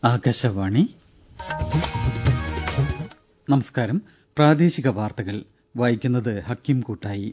ആകാശവാണി നമസ്കാരം പ്രാദേശിക വാർത്തകൾ വായിക്കുന്നത് ഹക്കീം കൂട്ടായി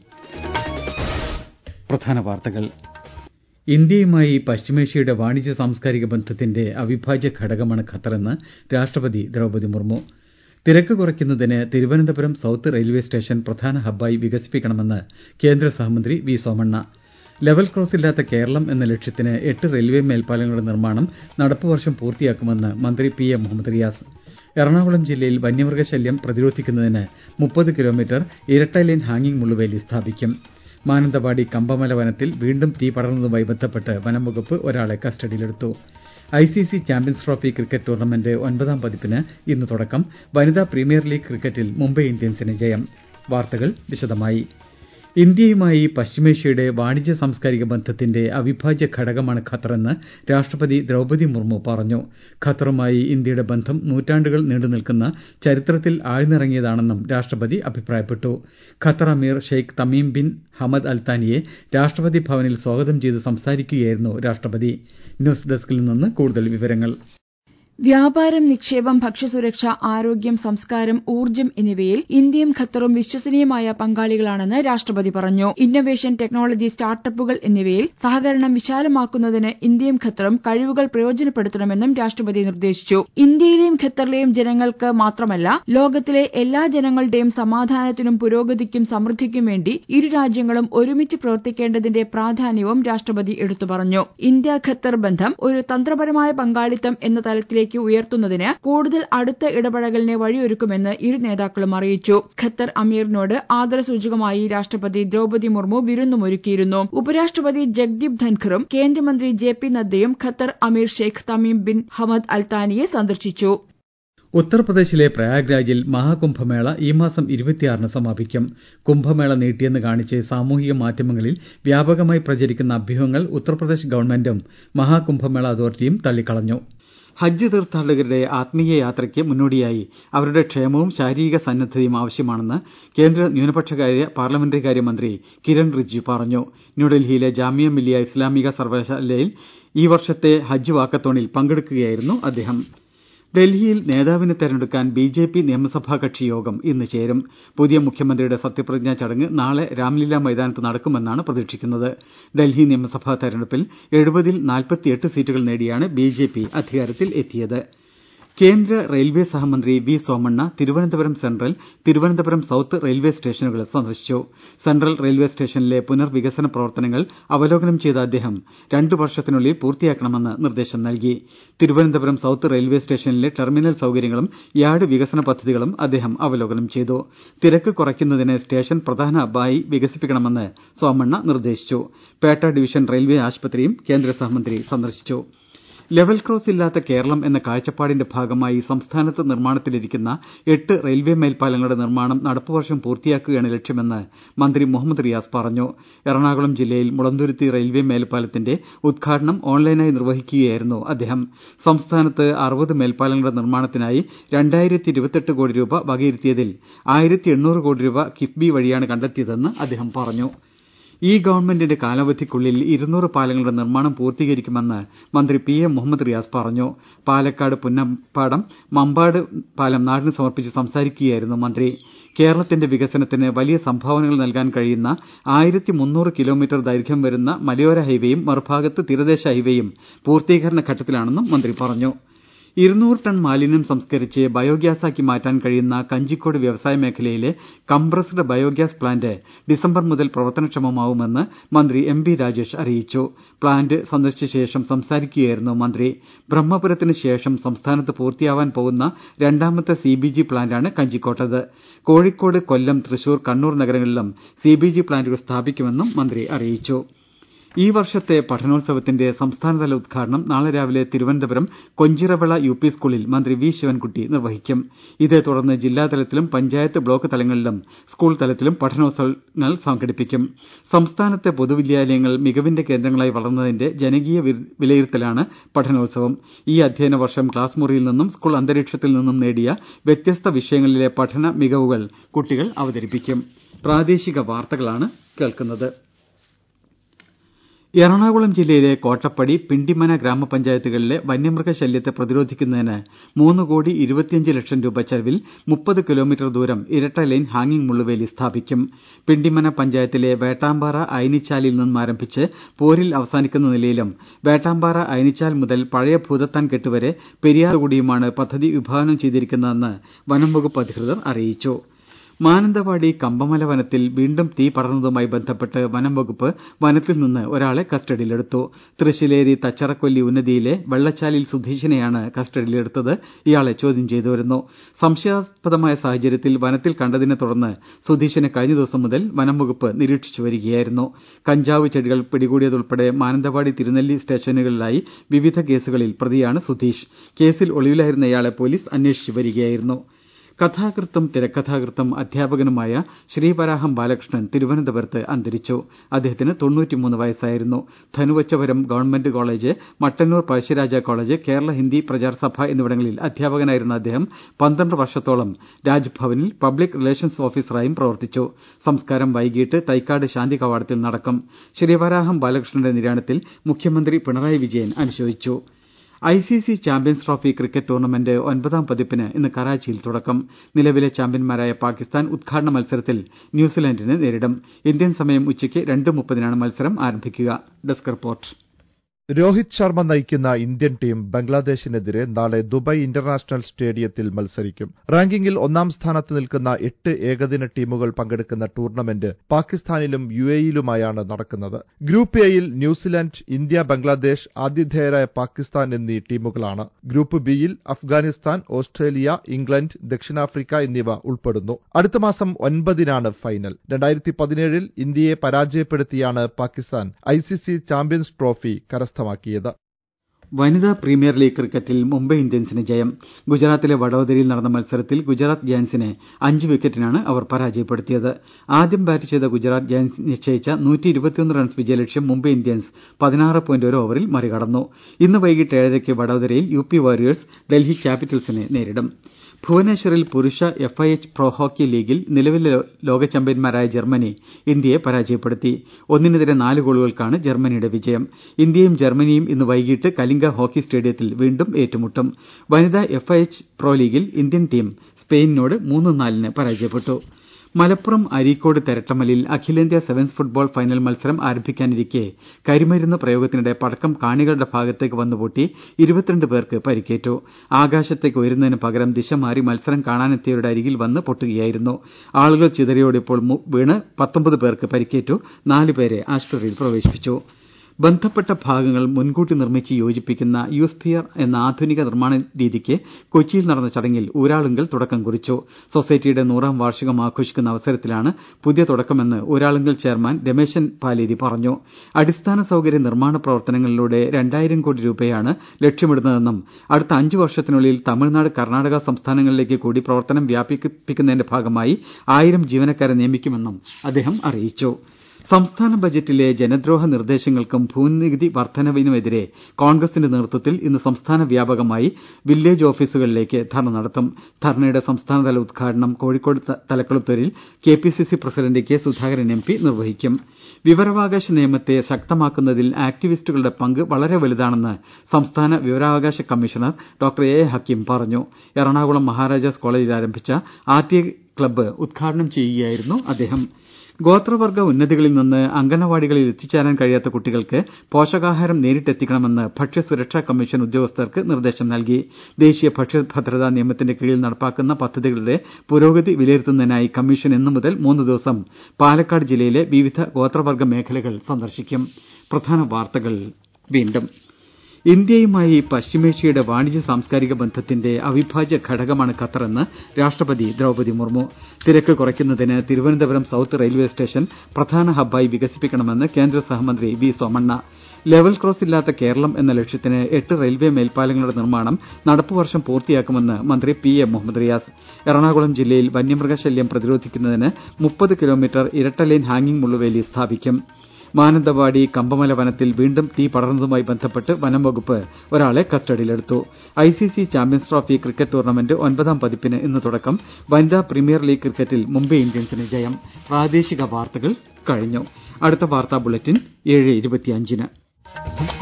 പ്രധാന വാർത്തകൾ ഇന്ത്യയുമായി പശ്ചിമേഷ്യയുടെ വാണിജ്യ സാംസ്കാരിക ബന്ധത്തിന്റെ അവിഭാജ്യ ഘടകമാണ് ഖത്തറെന്ന് രാഷ്ട്രപതി ദ്രൌപദി മുർമു തിരക്ക് കുറയ്ക്കുന്നതിന് തിരുവനന്തപുരം സൌത്ത് റെയിൽവെ സ്റ്റേഷൻ പ്രധാന ഹബ്ബായി വികസിപ്പിക്കണമെന്ന് കേന്ദ്ര സഹമന്ത്രി വി സോമണ്ണ ലെവൽ ക്രോസില്ലാത്ത കേരളം എന്ന ലക്ഷ്യത്തിന് എട്ട് റെയിൽവെ മേൽപ്പാലങ്ങളുടെ നിർമ്മാണം നടപ്പുവർഷം പൂർത്തിയാക്കുമെന്ന് മന്ത്രി പി എ മുഹമ്മദ് റിയാസ് എറണാകുളം ജില്ലയിൽ വന്യമൃഗശല്യം പ്രതിരോധിക്കുന്നതിന് മുപ്പത് കിലോമീറ്റർ ഇരട്ട ലൈൻ ഹാങ്ങിംഗ് മുള്ളുവേലി സ്ഥാപിക്കും മാനന്തവാടി കമ്പമല വനത്തിൽ വീണ്ടും തീ പടർന്നതുമായി ബന്ധപ്പെട്ട് വനംവകുപ്പ് ഒരാളെ കസ്റ്റഡിയിലെടുത്തു ICC champions trophy cricket tournament ഒൻപതാം പതിപ്പിന് ഇന്ന് തുടക്കം വനിതാ പ്രീമിയർ ലീഗ് ക്രിക്കറ്റിൽ മുംബൈ ഇന്ത്യൻസിന് ജയം വാർത്തകൾ വിശദമായി ഇന്ത്യയുമായി പശ്ചിമേഷ്യയുടെ വാണിജ്യ സാംസ്കാരിക ബന്ധത്തിന്റെ അവിഭാജ്യ ഘടകമാണ് ഖത്തറെന്ന് രാഷ്ട്രപതി ദ്രൌപദി മുർമു പറഞ്ഞു ഖത്തറുമായി ഇന്ത്യയുടെ ബന്ധം നൂറ്റാണ്ടുകൾ നീണ്ടുനിൽക്കുന്ന ചരിത്രത്തിൽ ആഴ്ന്നിറങ്ങിയതാണെന്നും രാഷ്ട്രപതി അഭിപ്രായപ്പെട്ടു ഖത്തർ അമീർ ഷെയ്ഖ് തമീം ബിൻ ഹമദ് അൽത്താനിയെ രാഷ്ട്രപതി ഭവനിൽ സ്വാഗതം ചെയ്ത് സംസാരിക്കുകയായിരുന്നു രാഷ്ട്രപതി ന്യൂസ് ഡെസ്കിൽ നിന്ന് കൂടുതൽ വിവരങ്ങൾ വ്യാപാരം നിക്ഷേപം ഭക്ഷ്യസുരക്ഷ ആരോഗ്യം സംസ്കാരം ഊർജ്ജം എന്നിവയിൽ ഇന്ത്യയും ഖത്തറും വിശ്വസനീയമായ പങ്കാളികളാണെന്ന് രാഷ്ട്രപതി പറഞ്ഞു ഇന്നൊവേഷൻ ടെക്നോളജി സ്റ്റാർട്ടപ്പുകൾ എന്നിവയിൽ സഹകരണം വിശാലമാക്കുന്നതിന് ഇന്ത്യയും ഖത്തറും കഴിവുകൾ പ്രയോജനപ്പെടുത്തണമെന്നും രാഷ്ട്രപതി നിർദ്ദേശിച്ചു ഇന്ത്യയിലെയും ഖത്തറിലെയും ജനങ്ങൾക്ക് മാത്രമല്ല ലോകത്തിലെ എല്ലാ ജനങ്ങളുടെയും സമാധാനത്തിനും പുരോഗതിക്കും സമൃദ്ധിക്കും വേണ്ടി ഇരു രാജ്യങ്ങളും ഒരുമിച്ച് പ്രവർത്തിക്കേണ്ടതിന്റെ പ്രാധാന്യവും രാഷ്ട്രപതി എടുത്തു പറഞ്ഞു ഇന്ത്യ ഖത്തർ ബന്ധം ഒരു തന്ത്രപരമായ പങ്കാളിത്തം എന്ന തലത്തിലേക്ക് ലേക്ക് ഉയർത്തുന്നതിന് കൂടുതൽ അടുത്ത ഇടപഴകലിന് വഴിയൊരുക്കുമെന്ന് ഇരു നേതാക്കളും അറിയിച്ചു ഖത്തർ അമീറിനോട് ആദരസൂചകമായി രാഷ്ട്രപതി ദ്രൌപദി മുർമു വിരുന്നുമൊരുക്കിയിരുന്നു ഉപരാഷ്ട്രപതി ജഗ്ദീപ് ധൻഖറും കേന്ദ്രമന്ത്രി ജെ പി നദ്ദയും ഖത്തർ അമീർ ഷെയ്ഖ് തമീം ബിൻ ഹമദ് അൽത്താനിയെ സന്ദർശിച്ചു ഉത്തർപ്രദേശിലെ പ്രയാഗ്രാജിൽ മഹാകുംഭമേള ഈ മാസം ഇരുപത്തിയാറിന് സമാപിക്കും കുംഭമേള നീട്ടിയെന്ന് കാണിച്ച് സാമൂഹിക മാധ്യമങ്ങളിൽ വ്യാപകമായി പ്രചരിക്കുന്ന അഭ്യൂഹങ്ങൾ ഉത്തർപ്രദേശ് ഗവൺമെന്റും മഹാകുംഭമേള അതോറിറ്റിയും തള്ളിക്കളഞ്ഞു ഹജ്ജ് തീർത്ഥാടകരുടെ ആത്മീയ യാത്രയ്ക്ക് മുന്നോടിയായി അവരുടെ ക്ഷേമവും ശാരീരിക സന്നദ്ധതയും ആവശ്യമാണെന്ന് കേന്ദ്ര ന്യൂനപക്ഷകാര്യ പാർലമെന്ററി കാര്യമന്ത്രി കിരൺ റിജ്ജു പറഞ്ഞു ന്യൂഡൽഹിയിലെ ജാമിയ മില്ലിയ ഇസ്ലാമിക സർവകലാശാലയിൽ ഈ വർഷത്തെ ഹജ്ജ് വാക്കത്തോണിൽ പങ്കെടുക്കുകയായിരുന്നു അദ്ദേഹം ഡൽഹിയിൽ നേതാവിനെ തെരഞ്ഞെടുക്കാൻ ബി ജെ പി നിയമസഭാ കക്ഷി യോഗം ഇന്ന് ചേരും പുതിയ മുഖ്യമന്ത്രിയുടെ സത്യപ്രതിജ്ഞാ ചടങ്ങ് നാളെ രാംലീല മൈതാനത്ത് നടക്കുമെന്നാണ് പ്രതീക്ഷിക്കുന്നത് ഡൽഹി നിയമസഭാ തെരഞ്ഞെടുപ്പിൽ എഴുപതിൽ നാൽപ്പത്തിയെട്ട് സീറ്റുകൾ നേടിയാണ് ബി ജെ പി അധികാരത്തിൽ എത്തിയത് കേന്ദ്ര റെയിൽവേ സഹമന്ത്രി V Somanna Thiruvananthapuram central Thiruvananthapuram south railway സ്റ്റേഷനുകൾ സന്ദർശിച്ചു സെൻട്രൽ റെയിൽവേ സ്റ്റേഷനിലെ പുനർവികസന പ്രവർത്തനങ്ങൾ അവലോകനം ചെയ്ത അദ്ദേഹം രണ്ടു വർഷത്തിനുള്ളിൽ പൂർത്തിയാക്കണമെന്ന് നിർദ്ദേശം നൽകി തിരുവനന്തപുരം സൌത്ത് റെയിൽവേ സ്റ്റേഷനിലെ ടെർമിനൽ സൌകര്യങ്ങളും യാർഡ് വികസന പദ്ധതികളും അദ്ദേഹം അവലോകനം ചെയ്തു തിരക്ക് കുറയ്ക്കുന്നതിന് സ്റ്റേഷൻ പ്രധാന ഹബ്ബായി വികസിപ്പിക്കണമെന്ന് സോമണ്ണ നിർദ്ദേശിച്ചു പേട്ട ഡിവിഷൻ റെയിൽവേ ആശുപത്രിയും കേന്ദ്ര സഹമന്ത്രി സന്ദർശിച്ചു ലെവൽ ക്രോസ് ഇല്ലാത്ത കേരളം എന്ന കാഴ്ചപ്പാടിന്റെ ഭാഗമായി സംസ്ഥാനത്ത് നിർമ്മാണത്തിലിരിക്കുന്ന എട്ട് റെയിൽവേ മേൽപ്പാലങ്ങളുടെ നിർമ്മാണം നടപ്പുവർഷം പൂർത്തിയാക്കുകയാണ് ലക്ഷ്യമെന്ന് മന്ത്രി മുഹമ്മദ് റിയാസ് പറഞ്ഞു എറണാകുളം ജില്ലയിൽ മുളന്തുരുത്തി റെയിൽവേ മേൽപ്പാലത്തിന്റെ ഉദ്ഘാടനം ഓൺലൈനായി നിർവഹിക്കുകയായിരുന്നു അദ്ദേഹം സംസ്ഥാനത്ത് അറുപത് മേൽപ്പാലങ്ങളുടെ നിർമ്മാണത്തിനായി രണ്ടായിരത്തി ഇരുപത്തെട്ട് കോടി രൂപ വകയിരുത്തിയതിൽ ആയിരത്തി എണ്ണൂറ് കോടി രൂപ കിഫ്ബി വഴിയാണ് കണ്ടെത്തിയതെന്ന് അദ്ദേഹം പറഞ്ഞു ഈ ഗവൺമെന്റിന്റെ കാലാവധിക്കുള്ളിൽ ഇരുന്നൂറ് പാലങ്ങളുടെ നിർമ്മാണം പൂർത്തീകരിക്കുമെന്ന് മന്ത്രി പി എ മുഹമ്മദ് റിയാസ് പറഞ്ഞു പാലക്കാട് പുന്നപ്പാടം മമ്പാട് പാലം നാടിന് സമർപ്പിച്ച് സംസാരിക്കുകയായിരുന്നു മന്ത്രി കേരളത്തിന്റെ വികസനത്തിന് വലിയ സംഭാവനകൾ നൽകാൻ കഴിയുന്ന ആയിരത്തി മുന്നൂറ് കിലോമീറ്റർ ദൈർഘ്യം വരുന്ന മലയോര ഹൈവേയും മറുഭാഗത്ത് തീരദേശ ഹൈവേയും പൂർത്തീകരണ ഘട്ടത്തിലാണെന്നും മന്ത്രി പറഞ്ഞു ഇരുന്നൂറ് ടൺ മാലിന്യം സംസ്കരിച്ച് ബയോഗ്യാസാക്കി മാറ്റാൻ കഴിയുന്ന കഞ്ചിക്കോട് വ്യവസായ മേഖലയിലെ കംപ്രസ്ഡ് ബയോഗ്യാസ് പ്ലാന്റ് ഡിസംബർ മുതൽ പ്രവർത്തനക്ഷമമാവുമെന്ന് മന്ത്രി എം ബി രാജേഷ് അറിയിച്ചു പ്ലാന്റ് സന്ദർശിച്ച ശേഷം സംസാരിക്കുകയായിരുന്നു മന്ത്രി ബ്രഹ്മപുരത്തിന് ശേഷം സംസ്ഥാനത്ത് പൂർത്തിയാവാൻ പോകുന്ന രണ്ടാമത്തെ സി ബി ജി പ്ലാന്റാണ് കഞ്ചിക്കോട്ടത് കോഴിക്കോട് കൊല്ലം തൃശൂർ കണ്ണൂർ നഗരങ്ങളിലും സി ബി ജി പ്ലാന്റുകൾ സ്ഥാപിക്കുമെന്നും മന്ത്രി അറിയിച്ചു ഈ വർഷത്തെ പഠനോത്സവത്തിന്റെ സംസ്ഥാനതല ഉദ്ഘാടനം നാളെ രാവിലെ തിരുവനന്തപുരം കൊഞ്ചിറവിള യു പി സ്കൂളിൽ മന്ത്രി വി ശിവൻകുട്ടി നിർവഹിക്കും ഇതേ തുടർന്ന് ജില്ലാതലത്തിലും പഞ്ചായത്ത് ബ്ലോക്ക് തലങ്ങളിലും സ്കൂൾ തലത്തിലും പഠനോത്സവങ്ങൾ സംഘടിപ്പിക്കും സംസ്ഥാനത്തെ പൊതുവിദ്യാലയങ്ങൾ മികവിന്റെ കേന്ദ്രങ്ങളായി വളർന്നതിന്റെ ജനകീയ വിലയിരുത്തലാണ് പഠനോത്സവം ഈ അധ്യയന വർഷം ക്ലാസ് മുറിയിൽ നിന്നും സ്കൂൾ അന്തരീക്ഷത്തിൽ നിന്നും നേടിയ വ്യത്യസ്ത വിഷയങ്ങളിലെ പഠന മികവുകൾ കുട്ടികൾ അവതരിപ്പിക്കും പ്രാദേശിക വാർത്തകളാണ് കേൾക്കുന്നത് എറണാകുളം ജില്ലയിലെ കോട്ടപ്പടി പിണ്ടിമന ഗ്രാമപഞ്ചായത്തുകളിലെ വന്യമൃഗശല്യത്തെ പ്രതിരോധിക്കുന്നതിന് മൂന്ന് കോടി ഇരുപത്തിയഞ്ച് ലക്ഷം രൂപ ചെലവിൽ മുപ്പത് കിലോമീറ്റർ ദൂരം ഇരട്ട ലൈൻ ഹാങ്ങിങ് മുള്ളുവേലി സ്ഥാപിക്കും പിണ്ടിമന പഞ്ചായത്തിലെ വേട്ടാമ്പാറ അയനിച്ചാലിൽ നിന്നും ആരംഭിച്ച് പോരിൽ അവസാനിക്കുന്ന നിലയിലും വേട്ടാമ്പാറ അയനിച്ചാൽ മുതൽ പഴയ ഭൂതത്താൻ കെട്ട് വരെ പെരിയാറുകൂടിയുമാണ് പദ്ധതി വിഭാവനം ചെയ്തിരിക്കുന്നതെന്ന് വനം വകുപ്പ് അധികൃതർ അറിയിച്ചു മാനന്തവാടി കമ്പമല വനത്തിൽ വീണ്ടും തീ പടർന്നതുമായി ബന്ധപ്പെട്ട് വനം വകുപ്പ് വനത്തിൽ നിന്ന് ഒരാളെ കസ്റ്റഡിയിലെടുത്തു തൃശ്ശിലേരി തച്ചറക്കൊല്ലി ഉന്നതിയിലെ വെള്ളച്ചാലിൽ സുധീഷിനെയാണ് കസ്റ്റഡിയിലെടുത്തത് ഇയാളെ ചോദ്യം ചെയ്തുവരുന്നു സംശയാസ്പദമായ സാഹചര്യത്തിൽ വനത്തിൽ കണ്ടതിനെ തുടർന്ന് സുധീഷിനെ കഴിഞ്ഞ ദിവസം മുതൽ വനം വകുപ്പ് നിരീക്ഷിച്ചു വരികയായിരുന്നു കഞ്ചാവ് ചെടികൾ പിടികൂടിയതുൾപ്പെടെ മാനന്തവാടി തിരുനെല്ലി സ്റ്റേഷനുകളിലായി വിവിധ കേസുകളിൽ പ്രതിയാണ് സുധീഷ് കേസിൽ ഒളിവിലായിരുന്ന ഇയാളെ പോലീസ് അന്വേഷിച്ചു വരികയായിരുന്നു കഥാകൃത്തും തിരക്കഥാകൃത്തും അധ്യാപകനുമായ ശ്രീവരാഹം ബാലകൃഷ്ണൻ തിരുവനന്തപുരത്ത് അന്തരിച്ചു അദ്ദേഹത്തിന് തൊണ്ണൂറ്റിമൂന്ന് വയസ്സായിരുന്നു Dhanuvachapuram government college Mattannur Pazhassi Raja college Kerala Hindi Prachar Sabha എന്നിവിടങ്ങളിൽ അധ്യാപകനായിരുന്ന അദ്ദേഹം പന്ത്രണ്ട് വർഷത്തോളം രാജ്ഭവനിൽ പബ്ലിക് റിലേഷൻസ് ഓഫീസറായും പ്രവർത്തിച്ചു സംസ്കാരം വൈകിട്ട് തൈക്കാട് ശാന്തി കവാടത്തിൽ നടക്കും ശ്രീവരാഹം ബാലകൃഷ്ണന്റെ നിര്യാണത്തിൽ മുഖ്യമന്ത്രി പിണറായി വിജയൻ അനുശോചിച്ചു I C C champions trophy cricket tournament ഒൻപതാം പതിപ്പിന് ഇന്ന് കറാച്ചിയിൽ തുടക്കം നിലവിലെ ചാമ്പ്യന്മാരായ പാകിസ്ഥാൻ ഉദ്ഘാടന മത്സരത്തിൽ ന്യൂസിലൻഡിനെ നേരിടും ഇന്ത്യൻ സമയം ഉച്ചയ്ക്ക് രണ്ട് മുപ്പതിനാണ് മത്സരം ആരംഭിക്കുക ഡെസ്ക് റിപ്പോർട്ട് രോഹിത് ശർമ്മ നയിക്കുന്ന ഇന്ത്യൻ ടീം ബംഗ്ലാദേശിനെതിരെ നാളെ ദുബായ് ഇന്റർനാഷണൽ സ്റ്റേഡിയത്തിൽ മത്സരിക്കും റാങ്കിങ്ങിൽ ഒന്നാം സ്ഥാനത്ത് നിൽക്കുന്ന എട്ട് ഏകദിന ടീമുകൾ പങ്കെടുക്കുന്ന ടൂർണമെന്റ് പാകിസ്ഥാനിലും യു എയിലുമായാണ് നടക്കുന്നത് ഗ്രൂപ്പ് എയിൽ ന്യൂസിലാൻഡ് ഇന്ത്യ ബംഗ്ലാദേശ് ആതിഥേയരായ പാകിസ്ഥാൻ എന്നീ ടീമുകളാണ് ഗ്രൂപ്പ് ബിയിൽ അഫ്ഗാനിസ്ഥാൻ ഓസ്ട്രേലിയ ഇംഗ്ലണ്ട് ദക്ഷിണാഫ്രിക്ക എന്നിവ ഉൾപ്പെടുന്നു അടുത്ത മാസം ഒൻപതിനാണ് ഫൈനൽ രണ്ടായിരത്തി പതിനേഴിൽ ഇന്ത്യയെ പരാജയപ്പെടുത്തിയാണ് പാകിസ്ഥാൻ ഐസിസി ചാമ്പ്യൻസ് ട്രോഫി കരസ്ഥമാക്കിയത് വനിതാ പ്രീമിയർ ലീഗ് ക്രിക്കറ്റിൽ മുംബൈ ഇന്ത്യൻസിന് ജയം ഗുജറാത്തിലെ വഡോദരയിൽ നടന്ന മത്സരത്തിൽ ഗുജറാത്ത് ജയന്റ്സിനെ അഞ്ച് വിക്കറ്റിനാണ് അവർ പരാജയപ്പെടുത്തിയത് ആദ്യം ബാറ്റ് ചെയ്ത ഗുജറാത്ത് ജയന്റ്സ് നിശ്ചയിച്ച റൺസ് വിജയലക്ഷ്യം മുംബൈ ഇന്ത്യൻസ് പതിനാറ് പോയിന്റ് ഒരു ഓവറിൽ മറികടന്നു ഇന്ന് വൈകിട്ട് ഏഴരയ്ക്ക് വഡോദരയിൽ യു പി വാരിയേഴ്സ് ഡൽഹി ക്യാപിറ്റൽസിനെ നേരിടും ഭുവനേശ്വറിൽ പുരുഷ F I H pro hockey ലീഗിൽ നിലവിലെ ലോക ചാമ്പ്യന്മാരായ ജർമ്മനി ഇന്ത്യയെ പരാജയപ്പെടുത്തി ഒന്നിനെതിരെ നാല് ഗോളുകൾക്കാണ് ജർമ്മനിയുടെ വിജയം ഇന്ത്യയും ജർമ്മനിയും ഇന്ന് വൈകിട്ട് കലിംഗ ഹോക്കി സ്റ്റേഡിയത്തിൽ വീണ്ടും ഏറ്റുമുട്ടും വനിതാ എഫ് ഐ എച്ച് പ്രോ ലീഗിൽ ഇന്ത്യൻ ടീം സ്പെയിനിനോട് മൂന്ന് നാലിന് പരാജയപ്പെട്ടു മലപ്പുറം അരീക്കോട് തെരട്ടമലിൽ അഖിലേന്ത്യാ സെവൻസ് ഫുട്ബോൾ ഫൈനൽ മത്സരം ആരംഭിക്കാനിരിക്കെ കരിമരുന്ന് പ്രയോഗത്തിനിടെ പടക്കം കാണികളുടെ ഭാഗത്തേക്ക് വന്നുപൊട്ടി ഇരുപത്തിരണ്ട് പേർക്ക് പരിക്കേറ്റു ആകാശത്തേക്ക് ഉയരുന്നതിന് പകരം ദിശ മാറി മത്സരം കാണാനെത്തിയവരുടെ അരികിൽ വന്ന് പൊട്ടുകയായിരുന്നു ആളുകൾ ചിതറിയോടിയപ്പോൾ വീണ് പത്തൊമ്പത് പേർക്ക് പരിക്കേറ്റു നാലുപേരെ ആശുപത്രിയിൽ പ്രവേശിപ്പിച്ചു ബന്ധപ്പെട്ട ഭാഗങ്ങൾ മുൻകൂട്ടി നിർമ്മിച്ച് യോജിപ്പിക്കുന്ന യൂസ്ഫിയർ എന്ന ആധുനിക നിർമ്മാണ രീതിക്ക് കൊച്ചിയിൽ നടന്ന ചടങ്ങിൽ ഊരാളുങ്കൽ തുടക്കം കുറിച്ചു സൊസൈറ്റിയുടെ നൂറാം വാർഷികം ആഘോഷിക്കുന്ന അവസരത്തിലാണ് പുതിയ തുടക്കമെന്ന് ഊരാളുങ്കൽ ചെയർമാൻ രമേശൻ പാലേരി പറഞ്ഞു അടിസ്ഥാന സൌകര്യ നിർമ്മാണ പ്രവർത്തനങ്ങളിലൂടെ രണ്ടായിരം കോടി രൂപയാണ് ലക്ഷ്യമിടുന്നതെന്നും അടുത്ത അഞ്ചു വർഷത്തിനുള്ളിൽ തമിഴ്നാട് കർണാടക സംസ്ഥാനങ്ങളിലേക്ക് കൂടി പ്രവർത്തനം വ്യാപിപ്പിക്കുന്നതിന്റെ ഭാഗമായി ആയിരം ജീവനക്കാരെ നിയമിക്കുമെന്നും അദ്ദേഹം അറിയിച്ചു സംസ്ഥാന ബജറ്റിലെ ജനദ്രോഹ നിർദ്ദേശങ്ങൾക്കും ഭൂനികുതി വർധനവിനുമെതിരെ കോൺഗ്രസിന്റെ നേതൃത്വത്തിൽ ഇന്ന് സംസ്ഥാന വ്യാപകമായി വില്ലേജ് ഓഫീസുകളിലേക്ക് ധർണ നടത്തും ധർണയുടെ സംസ്ഥാനതല ഉദ്ഘാടനം കോഴിക്കോട് തലക്കുളത്തൂരിൽ K P C C president K Sudhakaran M P നിർവഹിക്കും വിവരാവകാശ നിയമത്തെ ശക്തമാക്കുന്നതിൽ ആക്ടിവിസ്റ്റുകളുടെ പങ്ക് വളരെ വലുതാണെന്ന് സംസ്ഥാന വിവരാവകാശ കമ്മീഷണർ ഡോക്ടർ എ ഹക്കീം പറഞ്ഞു എറണാകുളം മഹാരാജാസ് കോളേജിൽ ആരംഭിച്ച ആർ ടി ഐ ക്ലബ്ബ് ഉദ്ഘാടനം ചെയ്യുകയായിരുന്നു അദ്ദേഹം ഗോത്രവർഗ ഉന്നതികളിൽ നിന്ന് അംഗനവാടികളിൽ എത്തിച്ചേരാൻ കഴിയാത്ത കുട്ടികൾക്ക് പോഷകാഹാരം നേരിട്ടെത്തിക്കണമെന്ന് ഭക്ഷ്യസുരക്ഷാ കമ്മീഷൻ ഉദ്യോഗസ്ഥർക്ക് നിർദ്ദേശം നൽകി ദേശീയ ഭക്ഷ്യഭദ്രതാ നിയമത്തിന്റെ കീഴിൽ നടപ്പാക്കുന്ന പദ്ധതികളുടെ പുരോഗതി വിലയിരുത്തുന്നതിനായി കമ്മീഷൻ ഇന്നു മുതൽ മൂന്ന് ദിവസം പാലക്കാട് ജില്ലയിലെ വിവിധ ഗോത്രവർഗ മേഖലകൾ സന്ദർശിക്കും പ്രധാന വാർത്തകൾ വീണ്ടും ഇന്ത്യയുമായി പശ്ചിമേഷ്യയുടെ വാണിജ്യ സാംസ്കാരിക ബന്ധത്തിന്റെ അവിഭാജ്യ ഘടകമാണ് ഖത്തറെന്ന് രാഷ്ട്രപതി ദ്രൌപദി മുർമു തിരക്ക് കുറയ്ക്കുന്നതിന് തിരുവനന്തപുരം സൌത്ത് റെയിൽവേ സ്റ്റേഷൻ പ്രധാന ഹബ്ബായി വികസിപ്പിക്കണമെന്ന് കേന്ദ്ര സഹമന്ത്രി വി സോമണ്ണ ലെവൽ ക്രോസ് ഇല്ലാത്ത കേരളം എന്ന ലക്ഷ്യത്തിന് എട്ട് റെയിൽവേ മേൽപ്പാലങ്ങളുടെ നിർമ്മാണം നടപ്പുവർഷം പൂർത്തിയാക്കുമെന്ന് മന്ത്രി പി എ മുഹമ്മദ് റിയാസ് എറണാകുളം ജില്ലയിൽ വന്യമൃഗശല്യം പ്രതിരോധിക്കുന്നതിന് മുപ്പത് കിലോമീറ്റർ ഇരട്ട ലൈൻ ഹാങ്ങിംഗ് മുള്ളുവേലി സ്ഥാപിക്കും മാനന്തവാടി കമ്പമല വനത്തിൽ വീണ്ടും തീ പടർന്നതുമായി ബന്ധപ്പെട്ട് വനം വകുപ്പ് ഒരാളെ കസ്റ്റഡിയിലെടുത്തു I C C champions trophy cricket tournament ഒൻപതാം പതിപ്പിന് ഇന്ന് തുടക്കം വനിതാ പ്രീമിയർ ലീഗ് ക്രിക്കറ്റിൽ മുംബൈ ഇന്ത്യൻസിന് ജയം പ്രാദേശിക വാർത്തകൾ കഴിഞ്ഞു അടുത്ത വാർത്താ ബുള്ളറ്റിൻ ഏഴ് ഇരുപത്തിയഞ്ചിന്